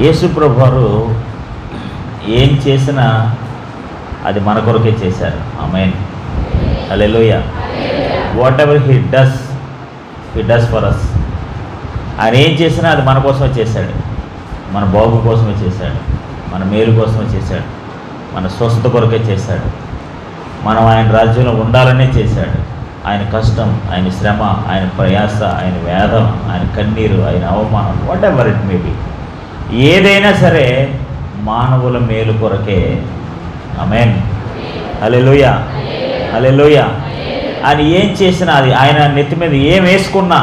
యేసుప్రభు వారు ఏం చేసినా అది మన కొరకే చేశారు amen hallelujah whatever he does he does for us ఆయన ఏం చేసినా అది మన కోసమే చేశాడు మన బాగు కోసమే చేశాడు మన మేలు కోసమే చేశాడు మన స్వస్థత కొరకే చేశాడు మనం ఆయన రాజ్యంలో ఉండాలనే చేశాడు ఆయన కష్టం ఆయన శ్రమ ఆయన ప్రయాస ఆయన వేదం ఆయన కన్నీరు ఆయన అవమానం whatever it may be ఏదైనా సరే మానవుల మేలు కొరకే అమెన్ హలెలుయ హలెలుయ ఆయన ఏం చేసినా అది ఆయన నెత్తి మీద ఏం వేసుకున్నా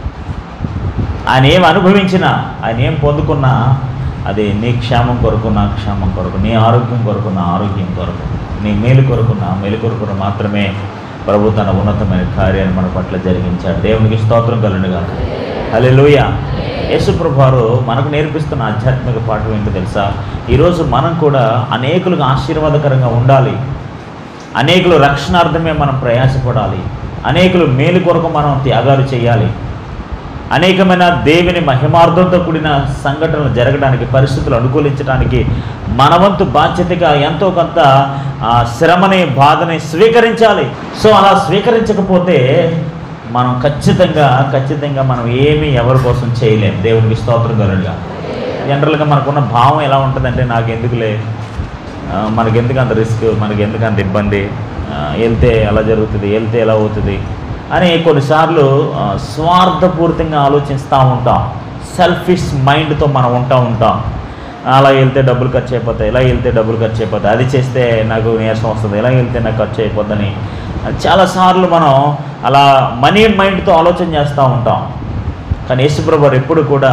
ఆయన ఏం అనుభవించినా ఆయన ఏం పొందుకున్నా అది నీ క్షేమం కొరకు నా క్షేమం కొరకు నీ ఆరోగ్యం కొరకు నా ఆరోగ్యం కొరకు నీ మేలు కొరకు నా మేలు కొరకు మాత్రమే ప్రభు తన ఉన్నతమైన కార్యాన్ని మన పట్ల జరిగించాడు దేవునికి స్తోత్రం కలుండుగా హల్లెలూయా యేసు ప్రభువారు మనకు నేర్పిస్తున్న ఆధ్యాత్మిక పాఠం ఏంటో తెలుసా ఈరోజు మనం కూడా అనేకులకు ఆశీర్వాదకరంగా ఉండాలి అనేకులు రక్షణార్థమే మనం ప్రయాసపడాలి అనేకులు మేలు కొరకు మనం త్యాగాలు చేయాలి అనేకమైన దేవుని మహిమార్థంతో కూడిన సంఘటనలు జరగడానికి పరిస్థితులు అనుకూలించడానికి మనవంతు బాధ్యతగా ఎంతో కొంత ఆ, శ్రమని బాధని స్వీకరించాలి సో అలా స్వీకరించకపోతే మనం ఖచ్చితంగా ఖచ్చితంగా మనం ఏమీ ఎవరి కోసం చేయలేం దేవునికి స్తోత్రం కలుగుగా జనరల్గా మనకున్న భావం ఎలా ఉంటుందంటే నాకు ఎందుకులే ఆ, మనకి ఎందుకు అంత రిస్క్ మనకి ఎందుకు అంత ఇబ్బంది ఆ, వెళ్తే ఎలా జరుగుతుంది వెళ్తే ఎలా అవుతుంది అని కొన్నిసార్లు ఆ, స్వార్థపూరితంగా ఆలోచిస్తూ ఉంటాం సెల్ఫిష్ మైండ్తో మనం ఉంటా ఉంటాం అలా వెళ్తే డబ్బులు ఖర్చు అయిపోతాయి ఇలా వెళ్తే డబ్బులు ఖర్చు అయిపోతాయి అది చేస్తే నాకు నీరసం వస్తుంది ఇలా వెళ్తే నాకు ఖర్చు అయిపోద్దని చాలాసార్లు మనం అలా మనీ మైండ్తో ఆలోచన చేస్తూ ఉంటాం కానీ యేసుప్రభు ఎప్పుడు కూడా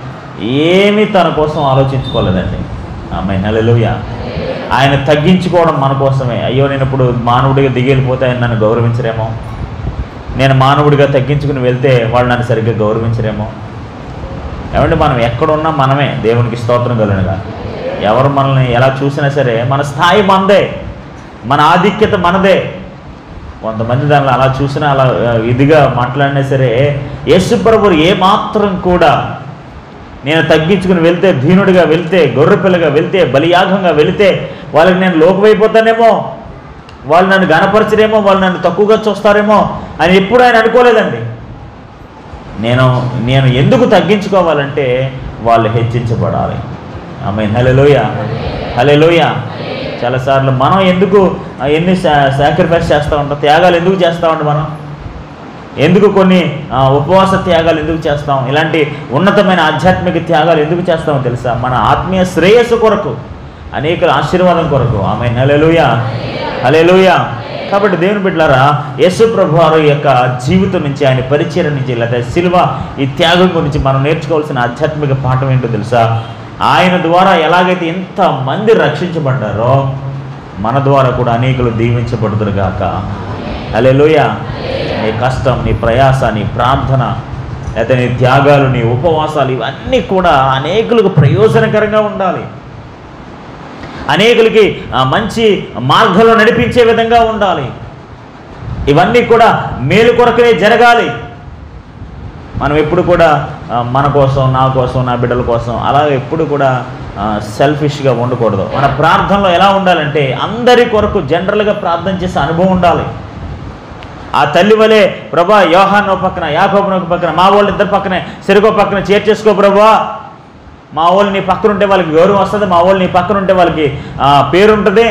ఏమీ తన కోసం ఆలోచించుకోలేదండి ఆమె హల్లెలూయా ఆయన తగ్గించుకోవడం మన కోసమే అయ్యో నేను ఇప్పుడు మానవుడిగా దిగి వెళ్ళిపోతే ఆయన నన్ను గౌరవించరేమో నేను మానవుడిగా తగ్గించుకుని వెళ్తే వాళ్ళు నన్ను సరిగ్గా గౌరవించరేమో ఏమంటే మనం ఎక్కడున్నా మనమే దేవునికి స్తోత్రం కలుగునుగా ఎవరు మనల్ని ఎలా చూసినా సరే మన స్థాయి మనదే మన ఆధిక్యత మనదే కొంతమంది దానిలో అలా చూసినా అలా ఆ, ఇదిగా మాట్లాడినా సరే యేసుప్రభు ఏ మాత్రం కూడా నేను తగ్గించుకుని వెళ్తే దీనుడిగా వెళ్తే గొర్రెపిల్లగా వెళ్తే బలియాగంగా వెళితే వాళ్ళకి నేను లోకమైపోతానేమో వాళ్ళు నన్ను గనపరచరేమో వాళ్ళు నన్ను తక్కువగా చూస్తారేమో అని ఎప్పుడు ఆయన అనుకోలేదండి నేను నేను ఎందుకు తగ్గించుకోవాలంటే వాళ్ళు హెచ్చించబడాలి ఆమె హలెలోయ హలెలోయ చాలాసార్లు మనం ఎందుకు ఆ, ఎన్ని సాక్రిఫైస్ చేస్తూ ఉంటాం త్యాగాలు ఎందుకు చేస్తూ ఉంటాం మనం ఎందుకు కొన్ని ఆ, ఉపవాస త్యాగాలు ఎందుకు చేస్తాం ఇలాంటి ఉన్నతమైన ఆధ్యాత్మిక త్యాగాలు ఎందుకు చేస్తామో తెలుసా మన ఆత్మీయ శ్రేయస్సు కొరకు అనేక ఆశీర్వాదం కొరకు ఆమె హలెలుయ హలెలుయ కాబట్టి దేవుని బిడ్డలారా యేసు ప్రభు వారి యొక్క జీవితం నుంచి ఆయన పరిచయం నుంచి లేదా శిల్వ ఈ త్యాగం గురించి మనం నేర్చుకోవాల్సిన ఆధ్యాత్మిక పాఠం ఏంటో తెలుసా ఆయన ద్వారా ఎలాగైతే ఇంతమంది రక్షించబడ్డారో మన ద్వారా కూడా అనేకులు దీవించబడుతురు గాక హల్లెలూయా నీ కష్టం నీ ప్రయాస నీ ప్రార్థన లేకపోతే నీ త్యాగాలు నీ ఉపవాసాలు ఇవన్నీ కూడా అనేకులకు ప్రయోజనకరంగా ఉండాలి అనేకులకి ఆ, మంచి మార్గంలో నడిపించే విధంగా ఉండాలి ఇవన్నీ కూడా మేలు కొరకనే జరగాలి మనం ఎప్పుడు కూడా ఆ, మన కోసం నా కోసం నా బిడ్డల కోసం అలా ఎప్పుడు కూడా సెల్ఫిష్గా ఉండకూడదు మన ప్రార్థనలో ఎలా ఉండాలంటే అందరి కొరకు జనరల్గా ప్రార్థన చేసే అనుభవం ఉండాలి ఆ తల్లి వలె ప్రభా యోహాన్ ఒక పక్కన యాకోబుని ఒక పక్కన మా వాళ్ళు ఇద్దరు పక్కనే చెరుకో పక్కన చేర్చేసుకో ప్రభా మా వాళ్ళు నీ పక్కన ఉంటే వాళ్ళకి గౌరవం వస్తుంది మా వాళ్ళు నీ పక్కన ఉంటే వాళ్ళకి ఆ, పేరు ఉంటుంది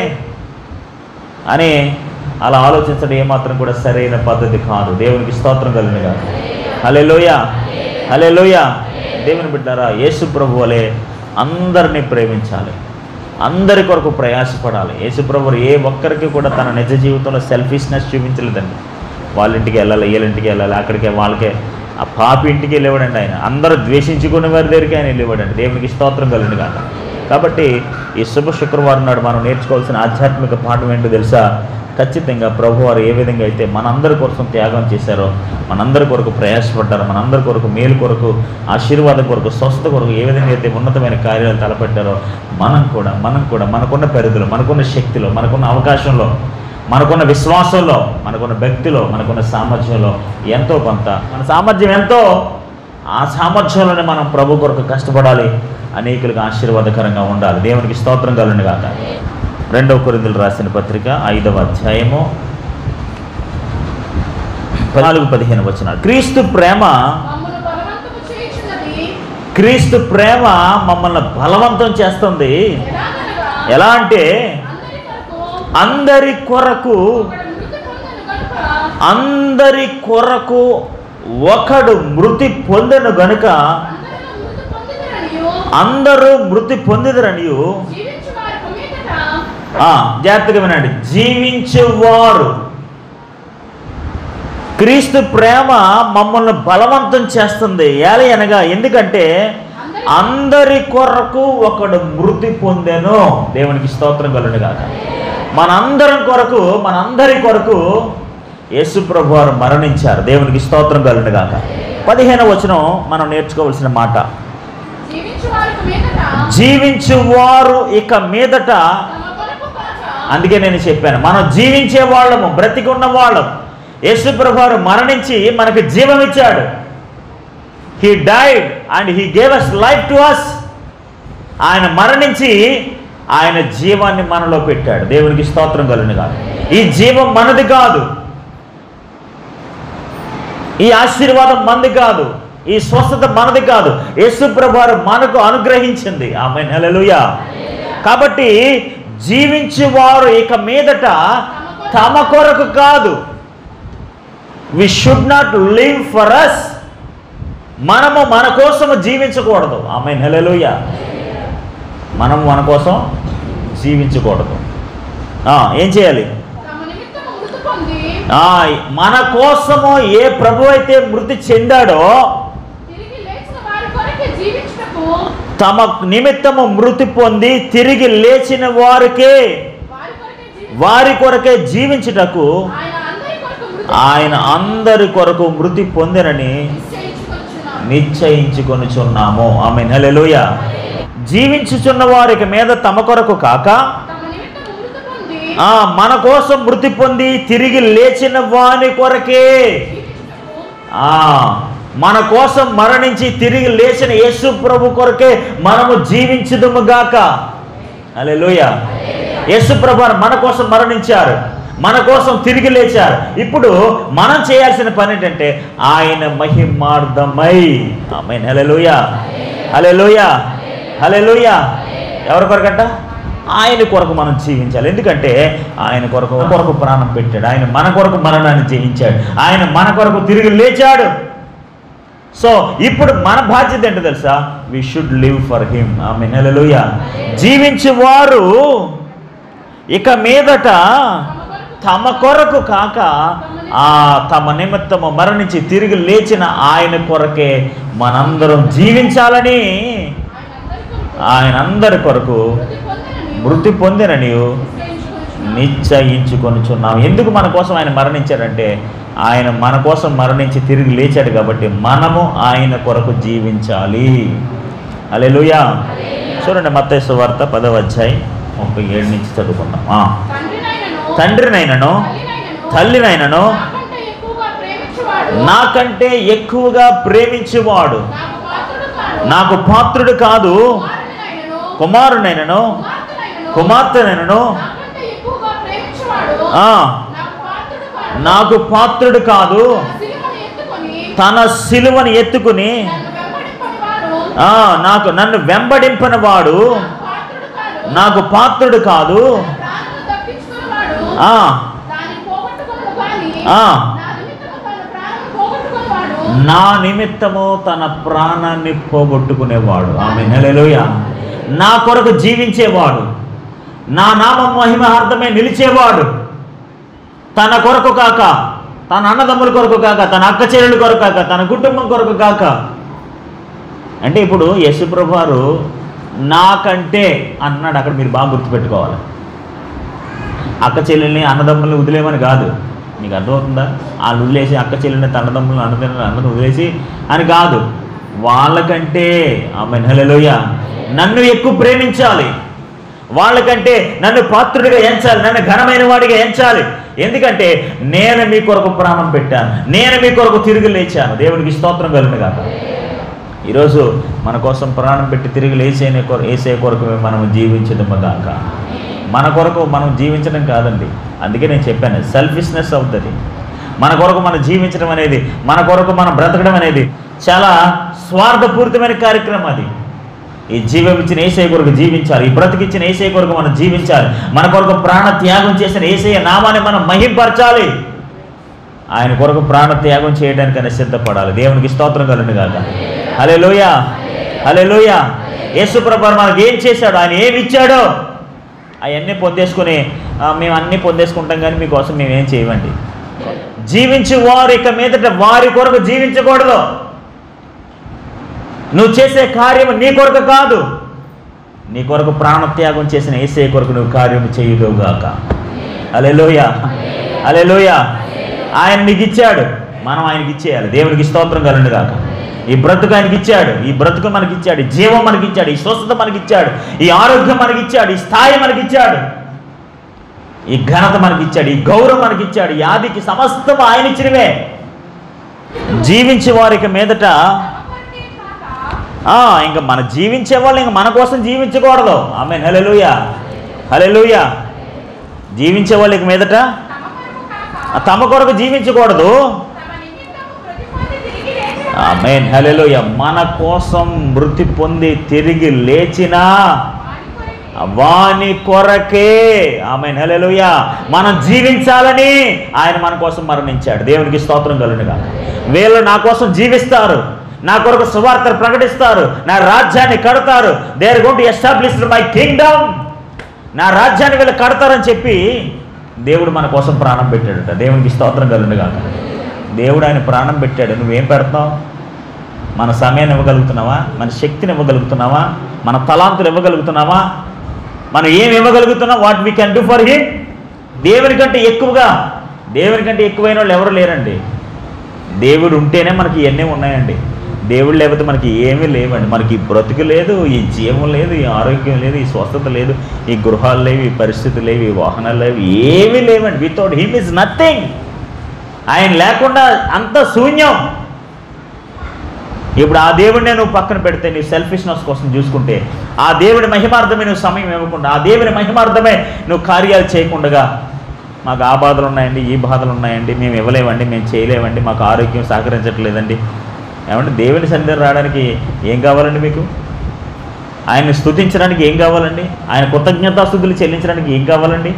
అని అలా ఆలోచించడం ఏమాత్రం కూడా సరైన పద్ధతి కాదు దేవునికి స్తోత్రం కలిగినగా హలే లోయ హలే లోయ దేవుని బిడ్డారా యేసు ప్రభు వలె అందరినీ ప్రేమించాలి అందరి కొరకు ప్రయాసపడాలి యేసు ప్రభు ఏ ఒక్కరికి కూడా తన నిజ జీవితంలో సెల్ఫిష్నెస్ చూపించలేదండి వాళ్ళ ఇంటికి వెళ్ళాలి వీళ్ళ ఇంటికి వెళ్ళాలి అక్కడికే వాళ్ళకే ఆ పాపి ఇంటికి వెళ్ళేవాడండి ఆయన అందరూ ద్వేషించుకునే వారి దగ్గరికి ఆయన వెళ్ళేవాడండి దేవునికి స్తోత్రం కలిగింది కాక కాబట్టి ఈ శుభ శుక్రవారం నాడు మనం నేర్చుకోవాల్సిన ఆధ్యాత్మిక పాఠం ఏంటో తెలుసా ఖచ్చితంగా ప్రభు వారు ఏ విధంగా అయితే మనందరి కోసం త్యాగం చేశారో మనందరి కొరకు ప్రయాసపడ్డారో మనందరి కొరకు మేలు కొరకు ఆశీర్వాదం కొరకు స్వస్థత కొరకు ఏ విధంగా అయితే ఉన్నతమైన కార్యాలు తలపెట్టారో మనం కూడా మనం కూడా మనకున్న పరిధిలో మనకున్న శక్తిలో మనకున్న అవకాశంలో మనకున్న విశ్వాసంలో మనకున్న భక్తిలో మనకున్న సామర్థ్యంలో ఎంతో కొంత మన సామర్థ్యం ఎంతో ఆ సామర్థ్యంలోనే మనం ప్రభు కొరకు కష్టపడాలి అనేకులకు ఆశీర్వాదకరంగా ఉండాలి దేవునికి స్తోత్రం కలను కాక రెండవ కొరిందులు రాసిన పత్రిక ఐదవ అధ్యాయము పద్నాలుగు పదిహేను వచనాలు క్రీస్తు ప్రేమ మమ్మల్ని బలవంతము చేయుచున్నది క్రీస్తు ప్రేమ మమ్మల్ని బలవంతం చేస్తుంది ఎలాగనగా ఎలా అంటే అందరి కొరకు అందరి కొరకు ఒకడు మృతి పొందెను గనుక అందరి కొరకు ఒకడు మృతి పొందెను గనుక అందరూ మృతి పొందిదరనియు అందరూ మృతి పొందిదరనియు జీవించు వారి మీదట ఆ, జాగ్రత్తగా వినండి జీవించేవారు క్రీస్తు ప్రేమ మమ్మల్ని బలవంతం చేస్తుంది ఏలి అనగా ఎందుకంటే అందరి కొరకు ఒకడు మృతి పొందెను దేవునికి స్తోత్రం కలుగును కాక మనందరం కొరకు మనందరి కొరకు యేసు ప్రభు వారు మరణించారు దేవునికి స్తోత్రం కలుగును కాక పదిహేను వచనం మనం నేర్చుకోవాల్సిన మాట జీవించు వారి మీదట జీవించువారు ఇక మీదట తమ కొరకు కాక అందుకే నేను చెప్పాను మనం జీవించే వాళ్ళము బ్రతికి ఉన్న వాళ్ళం యేసుప్రభు వారు మరణించి మనకు జీవం ఇచ్చాడు he died and he gave us life to us ఆయన మరణించి ఆయన జీవాన్ని మనలో పెట్టాడు దేవునికి స్తోత్రం కలుగును కాదు ఈ జీవం మనది కాదు ఈ ఆశీర్వాదం మనది కాదు ఈ స్వస్థత మనది కాదు యేసుప్రభు వారు మనకు అనుగ్రహించింది ఆమె నెలలుయా కాబట్టి జీవించేవారు ఇక మీదట తమ కొరకు కాదు we should not live for us మనము మన కోసము జీవించకూడదు ఆమె నెలలుయ మనం మన కోసం జీవించకూడదు ఆ, ఏం చేయాలి తమ నిమిత్తము మృతి పొంది ఆ, మన కోసము ఏ ప్రభు అయితే మృతి చెందాడో తిరిగి లేచిన వారి కొరకే జీవించుటకు తమ నిమిత్తము మృతి పొంది తిరిగి లేచిన వారికే వారి కొరకే జీవి వారి కొరకే జీవించుటకు ఆయన అందరి కొరకు మృతి ఆయన అందరి కొరకు మృతి పొందినని నిశ్చయించుకొనుచున్నాడు. నిశ్చయించుకొనుచున్నాము ఆమె నెలలోయ జీవించుచున్న వారికి మీద తమ కొరకు కాక తమ నిమిత్తము మృతి పొంది ఆ మన కోసం మృతి పొంది తిరిగి లేచిన వాని కొరకే జీవించుటకు ఆ మన కోసం మరణించి తిరిగి లేచిన యేసు ప్రభు కొరకే మనము జీవించుదుము గాక అలెలుయ యేసు ప్రభు వారు మన కోసం మరణించారు మన కోసం తిరిగి లేచారు ఇప్పుడు మనం చేయాల్సిన పని ఏంటంటే ఆయన మహిమార్థమై ఆమె హలెలుయ హలెలుయ హలెలుయ ఎవరి కొరకంట ఆయన కొరకు మనం జీవించాలి ఎందుకంటే ఆయన కొరకు కొరకు ప్రాణం పెట్టాడు ఆయన మన కొరకు మరణాన్ని జయించాడు ఆయన మన కొరకు తిరిగి లేచాడు సో ఇప్పుడు మన బాధ్యత ఏంటో తెలుసా we should live for him ఆమె నెలలుయ జీవించేవారు ఇక మీదట తమ కొరకు కాక ఆ తమ నిమిత్తము మరణించి తిరిగి లేచిన ఆయన కొరకే మనందరం జీవించాలని ఆయన అందరి కొరకు ఆయన అందరి కొరకు మృతి పొందినని మృతి పొందినని నిశ్చయించుకొనుచున్నాడు. నిశ్చయించుకొనుచున్నాం ఎందుకు మన కోసం ఆయన మరణించాడంటే ఆయన మన కోసం మరణించి తిరిగి లేచాడు కాబట్టి మనము ఆయన కొరకు జీవించాలి అలెలుయా చూడండి మత్తైసు వార్త పదవ అధ్యాయం ముప్పై ఏడు నుంచి చదువుకుందాం ఆ. తండ్రినైనను తండ్రినైనను తల్లినైనను తల్లినైనను నాకంటే ఎక్కువగా ప్రేమించువాడు నాకంటే ఎక్కువగా ప్రేమించేవాడు నాకు పాత్రుడు కాడు. నాకు పాత్రుడు కాదు కుమారుడినైనను కుమారునైనను కుమార్తెనైనను కుమార్తెనైనను నాకంటే ఎక్కువగా ప్రేమించువాడు ఆ, నాకు పాత్రుడు కాడు. నాకు పాత్రుడు కాదు తన శిలువను తన సిలువను ఎత్తుకొని ఎత్తుకుని నన్ను వెంబడింపనివాడు ఆ, నాకు నన్ను వెంబడింపని వాడు నాకు పాత్రుడు కాదు. నాకు పాత్రుడు కాదు ప్రాణమును దక్కించుకునివాడు ఆ, దాన్ని పోగొట్టుకొనును గాని ఆ. నా నిమిత్తము తన ప్రాణం నా నిమిత్తము తన ప్రాణాన్ని పోగొట్టుకొనివాడు పోగొట్టుకునేవాడు ఆమె నెలలోయ నా కొరకు జీవించేవాడు నా నామం మహిమార్థమే నిలిచేవాడు తన కొరకు కాక తన అన్నదమ్ముల కొరకు కాక తన అక్క చెల్లెల కొరకు కాక తన కుటుంబం కొరకు కాక అంటే ఇప్పుడు యశుప్రభు వారు నాకంటే అన్నాడు అక్కడ మీరు బాగా గుర్తుపెట్టుకోవాలి అక్క చెల్లెల్ని అన్నదమ్ముల్ని వదిలేమని కాదు నీకు అర్థమవుతుందా వాళ్ళు వదిలేసి అక్క చెల్లెల్ని తన అన్నదమ్ములను అన్నదమ్ములను అన్నది వదిలేసి అని కాదు వాళ్ళకంటే ఆమె నెలలోయ నన్ను ఎక్కువ ప్రేమించాలి వాళ్ళకంటే నన్ను పాత్రుడిగా ఎంచాలి నన్ను ఘనమైన వాడిగా ఎంచాలి ఎందుకంటే నేను మీ కొరకు ప్రాణం పెట్టాను నేను మీ కొరకు తిరిగి లేచాను దేవునికి స్తోత్రం కలుగును కాక ఈరోజు మన కోసం ప్రాణం పెట్టి తిరిగి లేచే కొర వేసే కొరకు మనం జీవించదము గాక మన కొరకు మనం జీవించడం కాదండి అందుకే నేను చెప్పాను సెల్ఫిష్నెస్ అవుతుంది మన కొరకు మనం జీవించడం అనేది మన కొరకు మనం బ్రతకడం అనేది చాలా స్వార్థపూరితమైన కార్యక్రమం అది ఈ జీవం ఇచ్చిన ఏసై కొరకు జీవించాలి ఈ బ్రతికిచ్చిన ఏసై కొరకు మనం జీవించాలి మన కొరకు ప్రాణ త్యాగం చేసిన ఏసయ్య నామాన్ని మనం మహింపరచాలి ఆయన కొరకు ప్రాణ త్యాగం చేయడానికైనా సిద్ధపడాలి దేవునికి స్తోత్రం కలండి కాక హలే లోయ హలే లోయ యేసుప్రభు మనకి ఏం చేశాడు ఆయన ఏమి ఇచ్చాడో అవన్నీ పొందేసుకుని "ఆ, మేము అన్నీ పొందేసుకుంటాం కానీ మీకోసం మేము ఏం చేయమండి జీవించు వారు ఇక మీదట వారి కొరకు జీవించకూడదు నువ్వు చేసే కార్యం నీ కొరకు కాదు నీ కొరకు ప్రాణత్యాగం చేసిన ఏసే కొరకు నువ్వు కార్యం చేయుదువుగాక అలెలోయ అలెలోయ ఆయన నీకు ఇచ్చాడు మనం ఆయనకి ఇచ్చేయాలి దేవునికి స్తోత్రం కలండి కాక ఈ బ్రతుకు ఆయనకి ఇచ్చాడు ఈ బ్రతుకు మనకి ఇచ్చాడు ఈ జీవం మనకి ఇచ్చాడు ఈ స్వస్థత మనకి ఇచ్చాడు ఈ ఆరోగ్యం మనకి ఇచ్చాడు ఈ స్థాయి మనకి ఇచ్చాడు ఈ ఘనత మనకి ఇచ్చాడు ఈ గౌరవం మనకి ఇచ్చాడు ఈ ఆదికి సమస్తం ఆయన ఇచ్చినవే జీవించే వారికి మీదట తమ కొరకే కాక ఆ, ఇంకా మన జీవించే వాళ్ళు ఇంకా మన కోసం జీవించకూడదు ఆమె హలెలుయ హలెలుయ జీవించే వాళ్ళు ఇక మీదట తమ కొరకు కాక ఆ, తమ కొరకు జీవించకూడదు తమ నిమిత్తము మృతి పొంది తిరిగి లేచిన ఆమె హలెలుయ మన కోసం మృతి పొంది తిరిగి లేచినా వారి కొరకే వాని కొరకే ఆమె హలెలుయ మనం జీవించాలని ఆయన మన కోసం మరణించాడు దేవునికి స్తోత్రం కలుగునుగా వీళ్ళు నా కోసం జీవిస్తారు నా కొరకు సువార్తను ప్రకటిస్తారు నా రాజ్యాన్ని కడతారు they're gonna establish my kingdom నా రాజ్యాన్ని వీళ్ళు కడతారని చెప్పి దేవుడు మన కోసం ప్రాణం పెట్టాడట దేవునికి స్తోత్రం కలుగునుగా దేవుడు ఆయన ప్రాణం పెట్టాడు నువ్వేం పెడతావు మన సమయాన్ని ఇవ్వగలుగుతున్నావా మన శక్తిని ఇవ్వగలుగుతున్నావా మన తలాంతులు ఇవ్వగలుగుతున్నావా మనం ఏమి ఇవ్వగలుగుతున్నాం what we can do for him దేవుని కంటే ఎక్కువగా దేవుని కంటే ఎక్కువైన వాళ్ళు ఎవరు లేరండి దేవుడు ఉంటేనే మనకి ఇవన్నీ ఉన్నాయండి దేవుడు లేకపోతే మనకి ఏమీ లేవండి మనకి ఈ బ్రతుకు లేదు ఈ జీవం లేదు ఈ ఆరోగ్యం లేదు ఈ స్వస్థత లేదు ఈ గృహాలు లేవు ఈ పరిస్థితులు లేవు ఈ వాహనాలు లేవు ఏమీ లేవండి వితౌట్ హిమ్ ఇస్ నథింగ్ ఆయన లేకుండా అంత శూన్యం ఇప్పుడు ఆ దేవుడినే నువ్వు పక్కన పెడితే నీ సెల్ఫిష్నెస్ కోసం చూసుకుంటే ఆ దేవుడి మహిమార్థమే నువ్వు సమయం ఇవ్వకుండా ఆ దేవుడి మహిమార్థమే నువ్వు కార్యాలు చేయకుండా మాకు ఆ బాధలు ఉన్నాయండి ఈ బాధలు ఉన్నాయండి మేము ఇవ్వలేమండి మేము చేయలేమండి మాకు ఆరోగ్యం సహకరించట్లేదండి ఏమంటే దేవుని సన్నిధిని రావడానికి ఏం కావాలండి మీకు ఆయన్ని స్తుతించడానికి ఏం కావాలండి ఆయన కృతజ్ఞతాస్థుతులు చెల్లించడానికి ఏం కావాలండి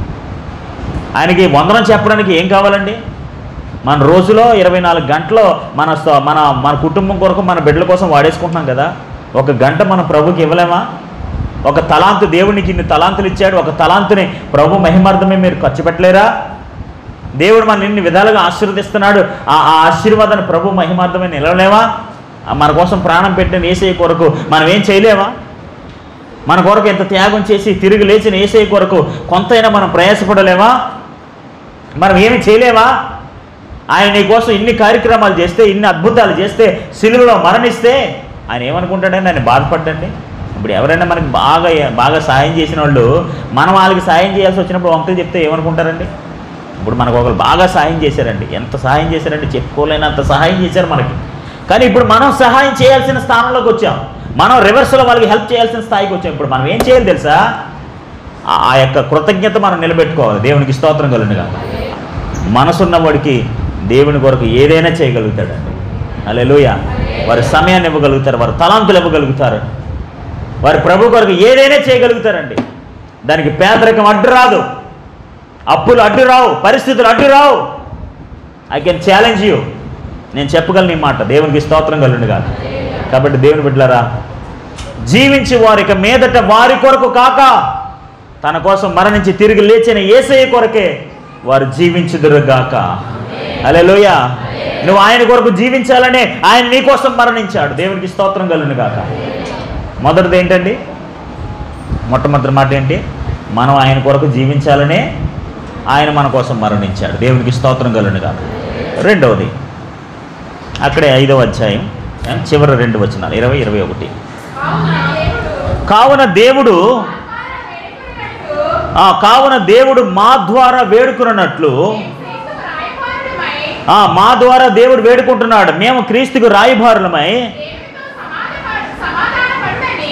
ఆయనకి వందనం చెప్పడానికి ఏం కావాలండి మన రోజులో ఇరవై నాలుగు గంటలో మన స- మన మన కుటుంబం కొరకు మన బిడ్డల కోసం వాడేసుకుంటున్నాం కదా ఒక గంట మన ప్రభుకి ఇవ్వలేమా ఒక తలాంతు దేవునికి ఇన్ని తలాంతులు ఇచ్చాడు ఒక తలాంతుని ప్రభు మహిమార్థమే మీరు ఖర్చు పెట్టలేరా దేవుడు మన ఇన్ని విధాలుగా ఆశీర్వదిస్తున్నాడు ఆ ఆ ఆశీర్వాదాన్ని ప్రభు మహిమార్థమే నిలవలేమా ఆ మన కోసం ప్రాణం పెట్టిన ఏసై కొరకు మనం ఏం చేయలేమా మన కొరకు ఎంత త్యాగం చేసి తిరిగి లేచిన ఏసై కొరకు కొంతైనా మనం ప్రయాసపడలేమా మనం ఏమి చేయలేమా ఆయన నీ కోసం ఇన్ని కార్యక్రమాలు చేస్తే ఇన్ని అద్భుతాలు చేస్తే సిలువలో మరణిస్తే ఆయన ఏమనుకుంటాడండి ఆయన బాధపడ్డండి ఇప్పుడు ఎవరైనా మనకి బాగా బాగా సాయం చేసిన వాళ్ళు మనం వాళ్ళకి సాయం చేయాల్సి వచ్చినప్పుడు వంకలు చెప్తే ఏమనుకుంటారండి ఇప్పుడు మనకు ఒకరు బాగా సాయం చేశారండి ఎంత సహాయం చేశారంటే చెప్పుకోలేనంత సహాయం చేశారు మనకి కానీ ఇప్పుడు మనం సహాయం చేయాల్సిన స్థానంలోకి వచ్చాం మనం రివర్స్లో వాళ్ళకి హెల్ప్ చేయాల్సిన స్థాయికి వచ్చాం ఇప్పుడు మనం ఏం చేయాలి తెలుసా ఆ- ఆ యొక్క కృతజ్ఞత మనం నిలబెట్టుకోవాలి దేవునికి స్తోత్రం కలుగునుగా మనసున్నవాడికి దేవుని కొరకు ఏదైనా చేయగలుగుతాడండి అలెలుయ వారి సమయాన్ని ఇవ్వగలుగుతారు వారి తలాంతులు ఇవ్వగలుగుతారు వారి ప్రభు కొరకు ఏదైనా చేయగలుగుతారండి దానికి పేదరికం అడ్డు రాదు అప్పులు అడ్డు రావు పరిస్థితులు అడ్డు రావు ఐ కెన్ ఛాలెంజ్ యూ నేను చెప్పగలను ఈ మాట దేవునికి స్తోత్రం కలుగును కాదు కాబట్టి దేవుని బిడ్డలారా జీవించి వారికి మీదట వారి కొరకు కాక తన కోసం మరణించి తిరిగి లేచిన ఏసయ్య కొరకే వారు జీవించుదురుగాక అలే లోయ నువ్వు ఆయన కొరకు జీవించాలనే ఆయన నీ కోసం మరణించాడు దేవునికి స్తోత్రం కలుగును గాక మొదటిది ఏంటండి మొట్టమొదటి మాట ఏంటి మనం ఆయన కొరకు జీవించాలనే ఆయన మన కోసం మరణించాడు దేవునికి స్తోత్రం కలుగును గాక రెండవది అక్కడే ఐదవ అధ్యాయం చివరి రెండు వచనాలు ఇరవై ఇరవై ఒకటి కావున దేవుడు కావున దేవుడు ఆత్మాన వేడుకున్నట్టు ఆ, కావున దేవుడు మా ద్వారా వేడుకున్నట్లు క్రీస్తు రాయబారుడమై ఆ, మా ద్వారా దేవుడు వేడుకుంటున్నాడు మేము క్రీస్తుకు రాయబారులమై దేవునితో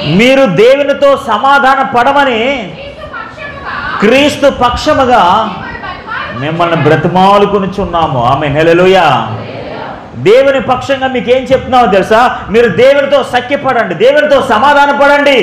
మీరు దేవునితో సమాధాన పడమని క్రీస్తు పక్షముగా క్రీస్తు పక్షముగా మిమ్మల్ని బతిమాలుకొనుచున్నాము. మిమ్మల్ని బ్రతిమాలుకొనిచున్నాము ఆమె నెలలుయ దేవుని పక్షంగా మీకు ఏం చెప్తున్నామో తెలుసా మీరు దేవునితో సఖ్యపడండి దేవునితో సమాధాన పడండి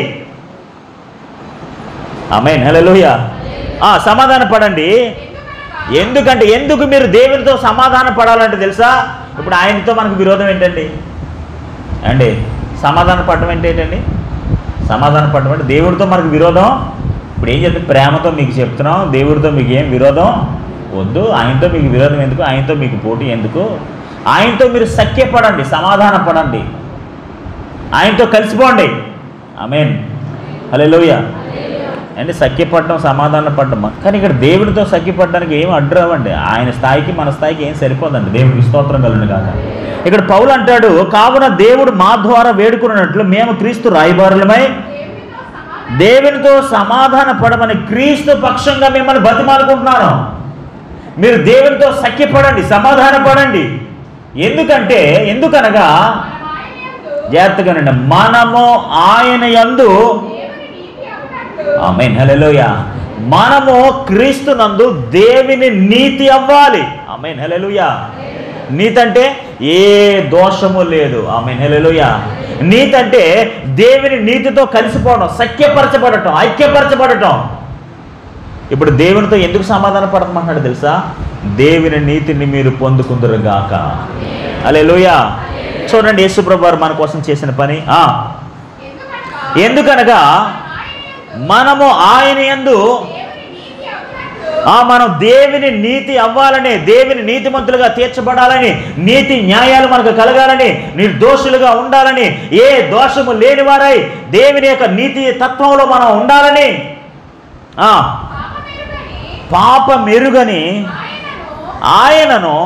ఆమె నెలలుయ సమాధాన పడండి ఎందుకనగా ఎందుకంటే ఎందుకు మీరు దేవునితో సమాధాన పడాలంటే తెలుసా ఇప్పుడు ఆయనతో మనకు విరోధం ఏంటండి అండి సమాధాన పడడం అంటే ఏంటండి సమాధాన పడడం అంటే దేవుడితో మనకు విరోధం ఇప్పుడు ఏం చెప్తే ప్రేమతో మీకు చెప్తున్నాం దేవుడితో మీకు ఏం విరోధం వద్దు ఆయనతో మీకు విరోధం ఎందుకు ఆయనతో మీకు పోటీ ఎందుకు ఆయనతో మీరు సఖ్యపడండి సమాధాన పడండి ఆయనతో కలిసిపోండి ఆమెన్ హలో లోయ అంటే సఖ్యపడడం సమాధాన పడడం కానీ ఇక్కడ దేవుడితో సఖ్యపడడానికి ఏం అడ్డు రావండి ఆయన స్థాయికి మన స్థాయికి ఏం సరిపోదండి దేవుడికి స్తోత్రం కలను కాక ఇక్కడ పౌలు అంటాడు కావున దేవుడు మా ద్వారా వేడుకున్నట్లు మేము క్రీస్తు రాయబారులమై దేవునితో సమాధానం దేవునితో సమాధాన పడమని క్రీస్తు పక్షంగా మిమ్మల్ని బతిమాలుకుంటున్నాను మీరు దేవునితో సఖ్యపడండి సమాధాన పడండి ఎందుకంటే ఎందుకనగా మనం ఆయన యందు జాగ్రత్తగానండి మనము ఆయన యందు దేవుని నీతి అగునట్లు ఆమెన్ హల్లెలూయ మనము క్రీస్తునందు దేవుని నీతి అవ్వాలి ఆమెన్ హల్లెలూయ నీతి అంటే ఏ దోషము లేదు ఆమెన్ హల్లెలూయ నీతి అంటే దేవుని నీతితో కలిసిపోవడం సఖ్యపరచబడటం ఐక్యపరచబడటం ఇప్పుడు దేవునితో ఎందుకు సమాధాన పడతామన్నాడు తెలుసా దేవుని నీతిని మీరు పొందుకుందరుగాక హల్లెలూయ చూడండి యేసుప్రభు వారు మన కోసం చేసిన పని ఆ ఎందుకనగా ఎందుకనగా ఆయన యందు మనము ఆయన యందు దేవుని నీతి అగునట్లు ఆ మనం దేవుని నీతి అవ్వాలని దేవుని నీతిమంతులుగా తీర్చబడాలని నీతి న్యాయాలు మనకు కలగాలని నిర్దోషులుగా ఉండాలని ఏ దోషము లేని వారై దేవుని యొక్క నీతి తత్వంలో మనం ఉండాలని ఆ పాపమెరుగని పాప మెరుగని ఆయనను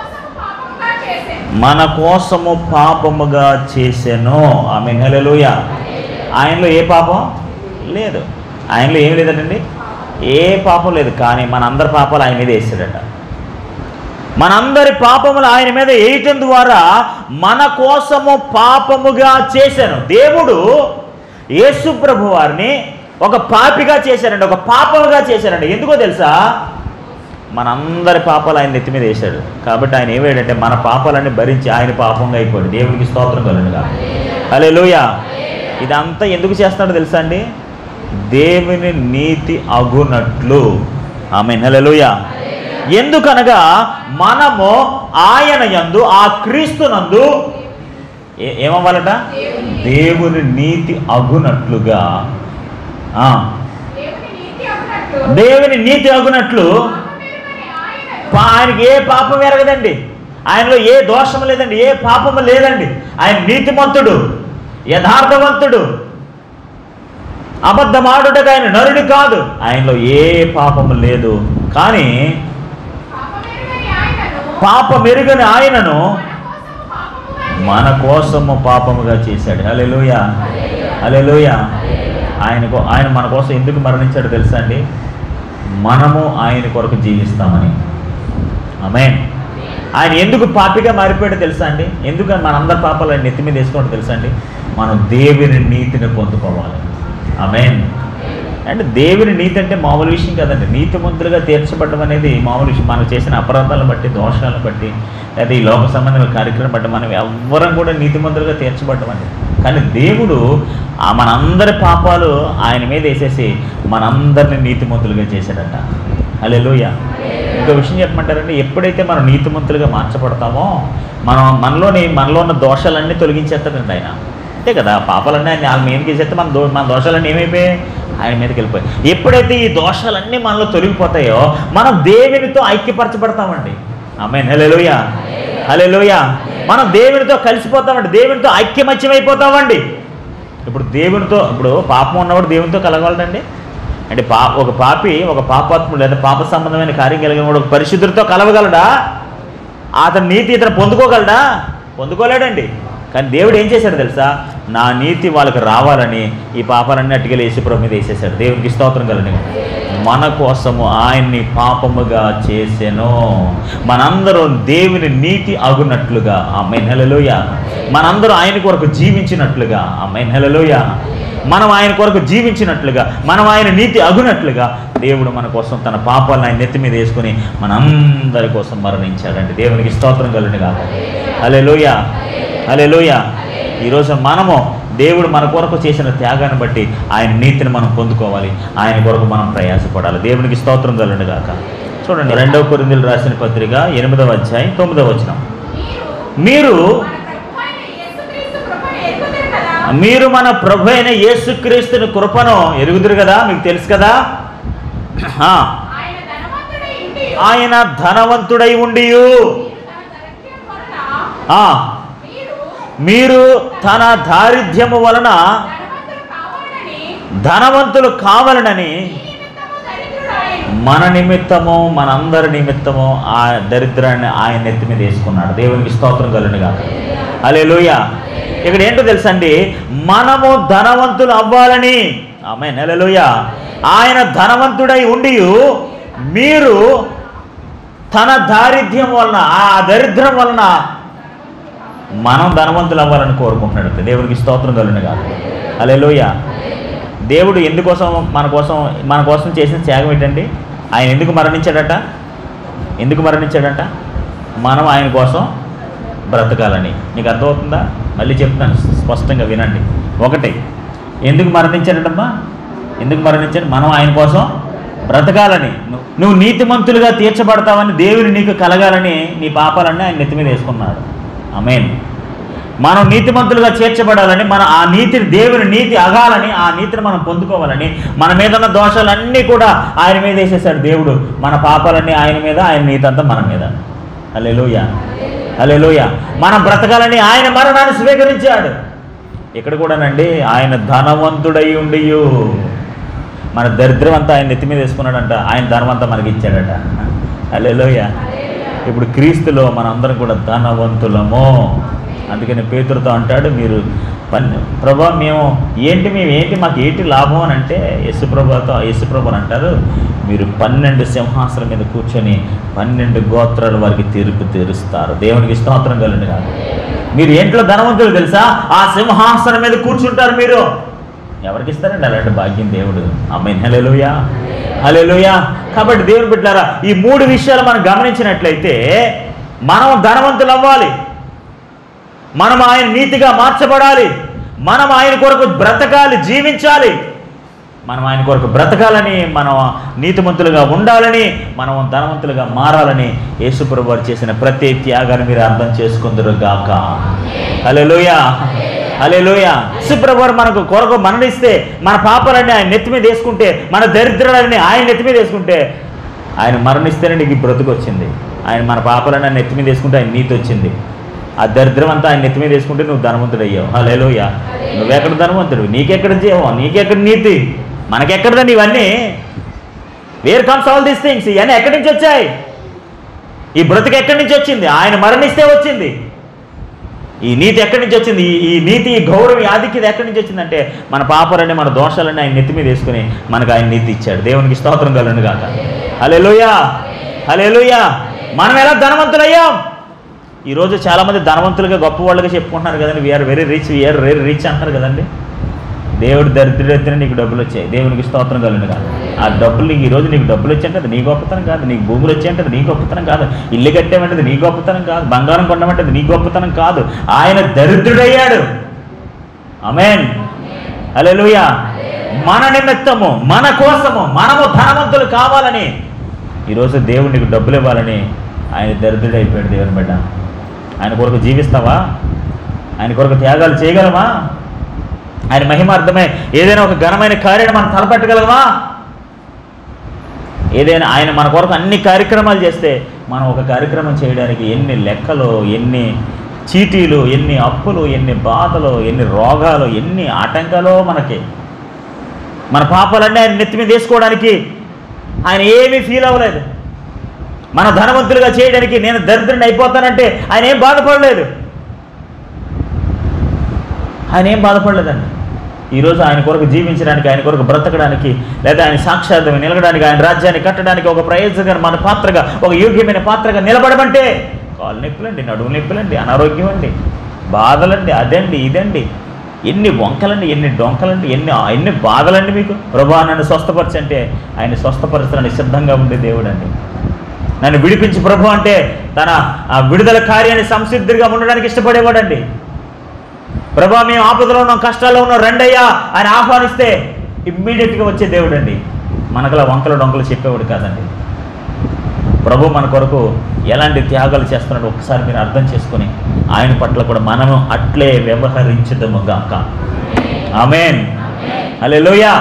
ఆయనను మన కోసము పాపముగా చేసెను. మన కోసము పాపముగా చేసెను ఆమె నెలలుయ ఆయనలో ఏ పాపం లేదు ఆయనలో ఏం లేదండి ఏ పాపం లేదు కానీ మనందరి పాపాలు ఆయన మీద వేసాడట మనందరి పాపములు ఆయన మీద వేయటం ద్వారా మన కోసము పాపముగా చేశాను దేవుడు యేసు ప్రభు వారిని ఒక పాపిగా చేశారండి ఒక పాపముగా చేశారండి ఎందుకో తెలుసా మనందరి పాపాలు ఆయన నెత్తి మీద వేశాడు కాబట్టి ఆయన ఏమేడంటే మన పాపాలన్నీ భరించి ఆయన పాపంగా అయిపోయాడు దేవునికి స్తోత్రం కలుగుగా అలే ఇదంతా ఎందుకు చేస్తాడో తెలుసా అండి దేవుని నీతి అగునట్లు ఆమె హల్లెలూయ ఎందుకనగా మనము ఆయన యందు ఆ క్రీస్తునందు ఏ- ఏమవ్వాలట దేవుని నీతి అగునట్లుగా ఆ, దేవుని నీతి అగునట్లు దేవుని నీతి అగునట్లు పాపమెరుగని ఆయనను పా- ఆయనకి ఏ పాపం ఎరగదండి ఆయనలో ఏ దోషం లేదండి ఏ పాపము లేదండి ఆయన నీతిమంతుడు యథార్థవంతుడు అబద్ధమాడుటకు ఆయన నరుడు కాదు ఆయనలో ఏ పాపము లేదు కానీ పాపమెరుగని ఆయనను పాప మెరుగని ఆయనను మన కోసము మన కోసము పాపముగా పాపముగా చేశాడు హల్లెలూయ హల్లెలూయ ఆయనకు ఆయన మన కోసం ఎందుకు మరణించాడు తెలుసా అండి మనము ఆయన కొరకు జీవిస్తామని ఆమె ఆయన ఎందుకు పాపిగా మారిపోయాడో తెలుసా అండి ఎందుకు మనందరి పాపాలు ఆయన నెత్తి మీద వేసుకోవడం తెలుసా అండి మనం దేవుని నీతిని పొందుకోవాలి ఆమె అంటే దేవుని నీతి అంటే మామూలు విషయం కదండి నీతిమంతులుగా తీర్చబడడం అనేది మామూలు విషయం మనం చేసిన అపరాధాలను బట్టి దోషాలను బట్టి లేదా ఈ లోక సంబంధమైన కార్యక్రమం బట్టి మనం ఎవ్వరం కూడా నీతిమంతులుగా తీర్చబడ్డం అండి కానీ దేవుడు ఆ మనందరి పాపాలు ఆయన మీద వేసేసి మనందరిని నీతిమంతులుగా చేశాడట అలే ఇంకో విషయం చెప్పమంటారండి ఎప్పుడైతే మనం నీతిమంతులుగా మార్చబడతామో మనం మనలోని మనలో ఉన్న దోషాలన్నీ తొలగించేస్తాడండి ఆయన అంతే కదా పాపాలన్నీ ఆయన వాళ్ళ మీదకి వేసేస్తే మన దో మన దోషాలన్నీ ఏమైపోయాయి ఆయన మీదకి వెళ్ళిపోయాయి ఎప్పుడైతే ఈ దోషాలన్నీ మనలో తొలగిపోతాయో మనం దేవునితో ఐక్యపరచబడతామండి ఆమె హలెలుయ హలెలుయ మనం దేవునితో కలిసిపోతామండి దేవునితో ఐక్యమత్యమైపోతామండి ఇప్పుడు దేవునితో ఇప్పుడు పాపం ఉన్నవాడు దేవునితో కలగలడండి అంటే పా ఒక పాపి ఒక పాపాత్ముడు లేదా పాప సంబంధమైన కార్యం కలిగిన వాడు ఒక పరిశుద్ధుడితో కలవగలడా అతని నీతి ఇతను పొందుకోగలడా పొందుకోలేడండి కానీ దేవుడు ఏం చేశాడు తెలుసా నా నీతి వాళ్ళకి రావాలని ఈ పాపాలన్నీ అట్టుకెళ్ళి యేసుప్రభు మీద వేసేసాడు దేవునికి స్తోత్రం కలని మన కోసము ఆయన్ని పాపముగా చేసెను మనందరం దేవుని నీతి అగునట్లుగా ఆ నెలలోయ మనందరం ఆయన కొరకు జీవించినట్లుగా ఆ నెలలోయ మనం ఆయన కొరకు జీవించినట్లుగా మనం ఆయన నీతి అగునట్లుగా దేవుడు మన కోసం తన పాపాలను ఆయన నెత్తి మీద వేసుకుని మనందరి కోసం మరణించాడండి దేవునికి స్తోత్రం కలుగును కాక అలే లోయ అలే లోయ ఈరోజు మనము దేవుడు మన కొరకు చేసిన త్యాగాన్ని బట్టి ఆయన నీతిని మనం పొందుకోవాలి ఆయన కొరకు మనం ప్రయాసపడాలి దేవునికి స్తోత్రం కలుగును గాక చూడండి రెండవ కొరిందులు రాసిన పత్రిక ఎనిమిదవ అధ్యాయం తొమ్మిదవ వచనం మీరు మీరు మన ప్రభు అయిన యేసుక్రీస్తు కృపను ఎరుగుదురు మీరు మన ప్రభు అయిన యేసుక్రీస్తుని కృపను ఎరుగుదురు కదా కదా మీకు తెలుసు కదా ఆ, ఆయన ధనవంతుడై ఉండి ఆయన ధనవంతుడై ఉండి మీరు తన దరిద్రం వలన ఆ, మీరు మీరు తన దారిద్ర్యము వలన ధనవంతులు కావాలని ధనవంతులు కావాలనని ఈ నిమిత్తము దరిద్రుడాయను మన నిమిత్తము మనందరి నిమిత్తము ఆ దరిద్రాన్ని ఆయన నెత్తి మీద వేసుకున్నాడు దేవునికి స్తోత్రం కలుగునుగా అలే ఇక్కడ ఏంటో తెలుసండి మనము ధనవంతులు అవ్వాలని ఆమె నెలలోయ ఆయన ధనవంతుడై ఉండి మీరు తన దారిద్ర్యం వలన ఆ దరిద్రం వలన మనం ధనవంతులు అవ్వాలని కోరుకుంటున్నాడు దేవునికి స్తోత్రం కలుగునుగా అలే దేవుడు ఎందుకోసం మన కోసం మన కోసం చేసిన త్యాగం ఏంటండి ఆయన ఎందుకు మరణించాడట ఎందుకు మరణించాడట మనం ఆయన కోసం బ్రతకాలని నీకు అర్థమవుతుందా మళ్ళీ చెప్తాను స్పష్టంగా వినండి ఒకటి ఎందుకు మరణించాడటమ్మా ఎందుకు మరణించాడు మనం ఆయన కోసం బ్రతకాలని ను- నువ్వు నీతిమంతులుగా తీర్చబడతావని దేవుడు నీకు కలగాలని నీ పాపాలన్నీ ఆయన నెత్తి మీద వేసుకున్నాడు ఆమేన్ మనం నీతిమంతులుగా చేర్చబడాలని మన ఆ నీతిని దేవుని నీతి అగాలని ఆ నీతిని మనం పొందుకోవాలని మన మీద ఉన్న దోషాలన్నీ కూడా ఆయన మీద వేసేసాడు దేవుడు మన పాపాలన్నీ ఆయన మీద ఆయన నీతి అంతా మన మీద అలెలుయ అలెలుయ మనం బ్రతకాలని ఆయన మరణాన్ని స్వీకరించాడు ఇక్కడ కూడానండి ఆయన ధనవంతుడై ఉండి మన దరిద్రం అంతా ఆయన నెత్తి మీద వేసుకున్నాడంట ఆయన ధనం అంతా మనకి ఇచ్చాడట అలెలుయ ఇప్పుడు క్రీస్తులో మనందరం కూడా ధనవంతులము అందుకని పేతురుతో అంటాడు మీరు పన్ ప్రభా మేము ఏంటి మేము ఏంటి మాకు ఏంటి లాభం అని అంటే యశు ప్రభాతో యశు ప్రభు అని అంటారు మీరు పన్నెండు సింహాసనం మీద కూర్చొని పన్నెండు గోత్రాల వారికి తీర్పు తీరుస్తారు దేవునికి స్తోత్రం కలండి కాదు మీరు ఏంట్లో ధనవంతులు తెలుసా ఆ సింహాసనం మీద కూర్చుంటారు మీరు ఎవరికి ఇస్తారండి అలాంటి భాగ్యం దేవుడు అమ్మాయి హలెలుయా హలెలుయా కాబట్టి దేవుడు బిడ్డారా ఈ మూడు విషయాలు మనం గమనించినట్లయితే మనం ధనవంతులు అవ్వాలి మనం ఆయన నీతిగా మార్చబడాలి మనం ఆయన కొరకు బ్రతకాలి జీవించాలి మనం ఆయన కొరకు బ్రతకాలని మనం నీతిమంతులుగా ఉండాలని మనం ధనవంతులుగా మారాలని యేసుప్రభు వారు చేసిన ప్రతి త్యాగాన్ని మీరు అర్థం చేసుకుందరు గాక హలోయ హలోయ యేసుప్రభు వారు మనకు కొరకు మరణిస్తే మన పాపాలన్నీ ఆయన నెత్తి మీద వేసుకుంటే మన దరిద్రాలన్నీ ఆయన నెత్తి మీద వేసుకుంటే ఆయన మరణిస్తేనే నీకు ఈ బ్రతుకు వచ్చింది ఆయన మన పాపాలన్నీ ఆయన నెత్తి మీద వేసుకుంటే ఆయన నీతి వచ్చింది ఆ దరిద్రం అంతా ఆయన నెత్తి మీద వేసుకుంటే నువ్వు ధనవంతుడు అయ్యావు హలోయ నువ్వెక్కడ ధనవంతుడు నీకెక్కడ జీవం నీకెక్కడ నీతి మనకెక్కడదండి ఇవన్నీ where comes all these things ఇవన్నీ ఎక్కడి నుంచి వచ్చాయి ఈ బ్రతుకు ఎక్కడి నుంచి వచ్చింది ఆయన మరణిస్తే వచ్చింది ఈ నీతి ఎక్కడి నుంచి వచ్చింది ఈ- ఈ నీతి ఈ గౌరవం ఈ ఆధిక్యత ఎక్కడి నుంచి వచ్చిందంటే మన పాపలన్నీ మన దోషాలన్నీ ఆయన నెత్తి మీద వేసుకుని మనకు ఆయన నీతి ఇచ్చాడు దేవునికి స్తోత్రం కలను కాక హలే హలే మనం ఎలా ధనవంతులయ్యాం ఈరోజు చాలామంది ధనవంతులుగా గొప్ప వాళ్ళుగా చెప్పుకుంటున్నారు కదండి we are very rich we are very rich అంటారు కదండి దేవుడు దరిద్రుడెత్తిన నీకు డబ్బులు వచ్చాయి దేవునికి స్తోత్రం కలను కాదు ఆ డబ్బులు నీకు ఈరోజు నీకు డబ్బులు వచ్చాయంటే అది నీ గొప్పతనం కాదు నీకు భూములు వచ్చాయంటే అది నీ గొప్పతనం కాదు ఇల్లు కట్టామంటే అది నీ గొప్పతనం కాదు బంగారం కొనమంటే అది నీ గొప్పతనం కాదు ఆయన దరిద్రుడయ్యాడు అమేన్ హల్లెలూయా మన నిమిత్తము మన కోసము మనము ధనవంతులు కావాలని ఈరోజు దేవుడు నీకు డబ్బులు ఇవ్వాలని ఆయన దరిద్రుడు అయిపోయాడు దేవుని బిడ్డ ఆయన కొరకు జీవిస్తావా ఆయన కొరకు త్యాగాలు చేయగలమా ఆయన మహిమార్థమే ఏదైనా ఒక ఘనమైన కార్యాన్ని మనం తలపెట్టగలమా ఏదైనా ఆయన మన కొరకు అన్ని కార్యక్రమాలు చేస్తే మనం ఒక కార్యక్రమం చేయడానికి ఎన్ని లెక్కలు ఎన్ని చీటీలు ఎన్ని అప్పులు ఎన్ని బాధలు ఎన్ని రోగాలు ఎన్ని ఆటంకాలు మనకి మన పాపాలన్నీ ఆయన నెత్తి మీద వేసుకోవడానికి ఆయన ఏమీ ఫీల్ అవ్వలేదు మన ధనవంతులుగా చేయడానికి నేను దరిద్రుని అయిపోతానంటే ఆయన ఏం బాధపడలేదు ఆయన ఏం బాధపడలేదండి ఈరోజు ఆయన కొరకు జీవించడానికి ఆయన కొరకు బ్రతకడానికి లేదా ఆయన సాక్షాత్తుగా నిలగడానికి ఆయన రాజ్యాన్ని కట్టడానికి ఒక ప్రయోజకమైన మన పాత్రగా ఒక యోగ్యమైన పాత్రగా నిలబడమంటే కాలు నొప్పులండి నడుము నొప్పులండి అనారోగ్యం అండి బాధలండి అదండి ఇదండి ఎన్ని వంకలండి ఎన్ని డొంకలండి ఎన్ని ఎన్ని బాధలండి మీకు ప్రభా నన్ను స్వస్థపరచంటే ఆయన స్వస్థపరచడానికి సిద్ధంగా ఉండే దేవుడు అండి నన్ను విడిపించి ప్రభు అంటే తన ఆ విడుదల కార్యాన్ని సంసిద్ధిగా ఉండడానికి ఇష్టపడేవాడండి ప్రభా మేము ఆపదలో ఉన్నాం కష్టాల్లో ఉన్నాం రెండయ్యా ఆయన ఆహ్వానిస్తే ఇమ్మీడియట్గా వచ్చే దేవుడు అండి మనకలా వంకలు డొంకలు చెప్పేవాడు కాదండి ప్రభు మన కొరకు ఎలాంటి త్యాగాలు చేస్తున్నాడో ఒకసారి మీరు అర్థం చేసుకొని ఆయన పట్ల కూడా మనము అట్లే వ్యవహరించదము గాక ఆమెన్ అలే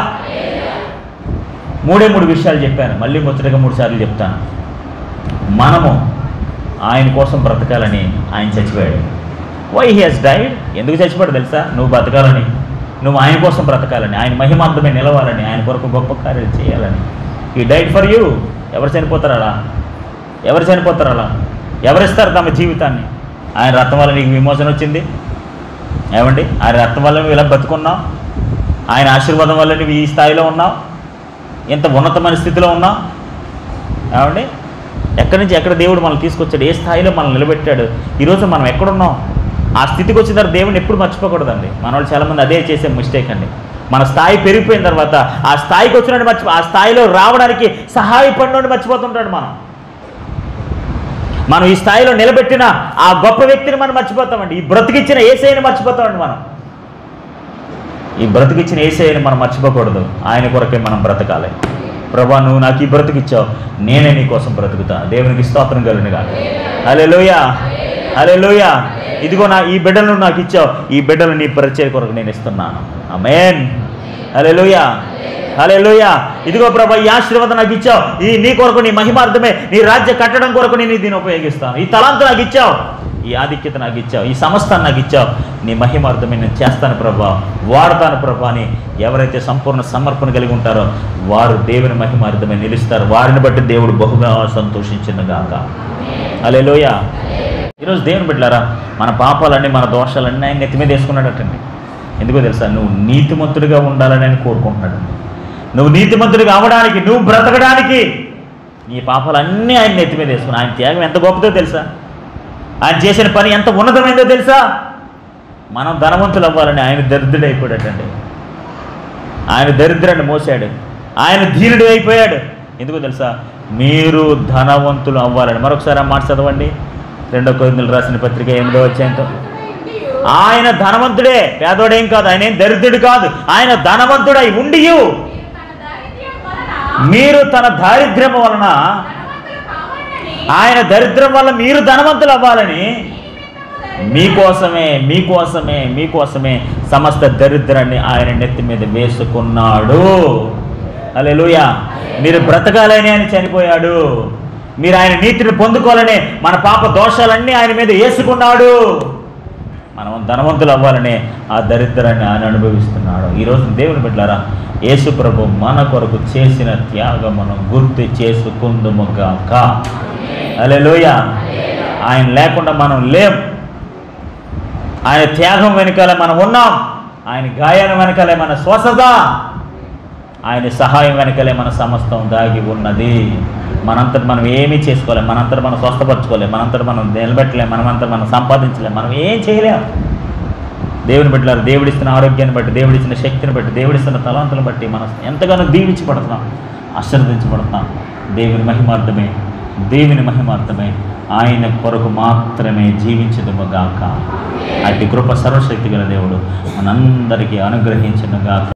మూడే మూడు విషయాలు చెప్పాను మళ్ళీ ముచ్చటగా మూడు సార్లు చెప్తాను మనము ఆయన కోసం బ్రతకాలని ఆయన చచ్చిపోయాడు వై హీ హెస్ డైడ్ ఎందుకు చచ్చిపోయాడు తెలుసా నువ్వు బ్రతకాలని నువ్వు ఆయన కోసం బ్రతకాలని ఆయన మహిమార్థమే నిలవాలని ఆయన కొరకు గొప్ప కార్యాలు చేయాలని ఈ డైట్ ఫర్ యూ ఎవరు చనిపోతారు అలా ఎవరు చనిపోతారు అలా ఎవరిస్తారు తమ జీవితాన్ని ఆయన రక్తం వల్ల నీకు విమోచన వచ్చింది ఏమండి ఆయన రక్తం వల్ల నువ్వు ఇలా బతుకున్నావు ఆయన ఆశీర్వాదం వల్ల నువ్వు ఈ స్థాయిలో ఉన్నావు ఎంత ఉన్నతమైన స్థితిలో ఉన్నావు ఏమండి ఎక్కడి నుంచి ఎక్కడ దేవుడు మనల్ని తీసుకొచ్చాడు ఏ స్థాయిలో మనల్ని నిలబెట్టాడు ఈరోజు మనం ఎక్కడున్నాం ఆ స్థితికి వచ్చిన తర్వాత దేవుడిని ఎప్పుడు మర్చిపోకూడదండి మన వాళ్ళు చాలామంది అదే చేసే మిస్టేక్ అండి మన స్థాయి పెరిగిపోయిన తర్వాత ఆ స్థాయికి వచ్చినట్టు మర్చిపో ఆ స్థాయిలో రావడానికి సహాయపడినోడిని మర్చిపోతుంటాడు మనం మనం ఈ స్థాయిలో నిలబెట్టిన ఆ గొప్ప వ్యక్తిని మనం మర్చిపోతామండి ఈ బ్రతికిచ్చిన ఏసైని మర్చిపోతామండి మనం ఈ బ్రతికిచ్చిన ఏసైని మనం మర్చిపోకూడదు ఆయన కొరకే మనం బ్రతకాలి ప్రభా నువ్వు నాకు ఈ బ్రతికిచ్చావు నేనే నీ కోసం బ్రతుకుతా దేవునికి స్తోత్రం కలుగునుగా అలే లోయ అలే లోయ ఇదిగో నా ఈ బిడ్డలను నాకు ఇచ్చావు ఈ బిడ్డలు నీ పరిచయ కొరకు నేను ఇస్తున్నాను అమేన్ అలే లోయ అలే లోయ ఇదిగో ప్రభా ఈ ఆశీర్వాదం నాకు ఇచ్చావు ఈ నీ కొరకు నీ మహిమార్థమే నీ రాజ్య కట్టడం కొరకు నేను దీన్ని ఉపయోగిస్తాను ఈ తలాంత నాకు ఇచ్చావు ఈ ఆధిక్యత నాకు ఇచ్చావు ఈ సంస్థను నాకు ఇచ్చావు నీ మహిమార్థమే నేను చేస్తాను ప్రభా వాడతాను ప్రభా అని ఎవరైతే సంపూర్ణ సమర్పణ కలిగి ఉంటారో వారు దేవుని మహిమార్థమే నిలుస్తారు వారిని బట్టి దేవుడు బహుగా సంతోషించిన గాక అలే లోయ ఈరోజు దేవుని బిడ్డారా మన పాపాలన్నీ మన దోషాలన్నీ ఆయన నెత్తి మీద వేసుకున్నాడటండి ఎందుకో తెలుసా నువ్వు నీతిమంతుడిగా ఉండాలని ఆయన కోరుకుంటున్నాడు నువ్వు నీతిమంతుడిగా అవడానికి నువ్వు బ్రతకడానికి నీ పాపాలన్నీ ఆయన నెత్తి మీద వేసుకుని ఆయన త్యాగం ఎంత గొప్పదో తెలుసా ఆయన చేసిన పని ఎంత ఉన్నతమైందో తెలుసా మనం ధనవంతులు అవ్వాలని ఆయన దరిద్రుడు అయిపోయాడటండి ఆయన దరిద్రాన్ని మోసాడు ఆయన ధీరుడు అయిపోయాడు ఎందుకో తెలుసా మీరు ధనవంతులు అవ్వాలని మరొకసారి ఆ మాట చదవండి రెండో కొరిందులు రాసిన పత్రిక ఎనిమిదో వచ్చేంత ఆయన ధనవంతుడే పేదోడేం కాదు ఆయన ఏం దరిద్రుడు కాదు ఆయన ధనవంతుడై ఉండియు మీరు తన దారిద్ర్యం వలన ఆయన దరిద్రం వల్ల మీరు ధనవంతులు అవ్వాలని మీకోసమే మీకోసమే మీకోసమే సమస్త దరిద్రాన్ని ఆయన నెత్తి మీద వేసుకున్నాడు అలెలుయ మీరు బ్రతకాలని ఆయన చనిపోయాడు మీరు ఆయన నీతిని పొందుకోవాలని మన పాప దోషాలన్నీ ఆయన మీద వేసుకున్నాడు మనం ధనవంతులు అవ్వాలని ఆ దరిద్రాన్ని ఆయన అనుభవిస్తున్నాడు ఈరోజు దేవుని బిడ్డారా యేసు ప్రభు మన కొరకు చేసిన త్యాగమును గుర్తు చేసుకుందుముగాక అలెలుయ ఆయన లేకుండా మనం లేం ఆయన త్యాగం వెనకాలే మనం ఉన్నాం ఆయన గాయాల వెనకాలే మన స్వస్థత ఆయన సహాయం వెనకాలే మన సమస్తం దాగి ఉన్నది మనంతట మనం ఏమీ చేసుకోలేం మనంతట మనం స్వస్థపరచుకోలేం మనంతట మనం నిలబెట్టలేం మనమంతట మనం సంపాదించలేం మనం ఏం చేయలేం దేవుని బిడ్డలారు దేవుడిస్తున్న ఆరోగ్యాన్ని బట్టి దేవుడిచ్చిన శక్తిని బట్టి దేవుడిస్తున్న తలాంతులను బట్టి మనం ఎంతగానో దీవించబడుతున్నాం ఆశీర్వదించబడుతున్నాం దేవుని మహిమార్థమే దేవుని మహిమార్థమే ఆయన కొరకు మాత్రమే జీవించదుగాక అటు కృప సర్వశక్తి గల దేవుడు మనందరికీ అనుగ్రహించనుగాక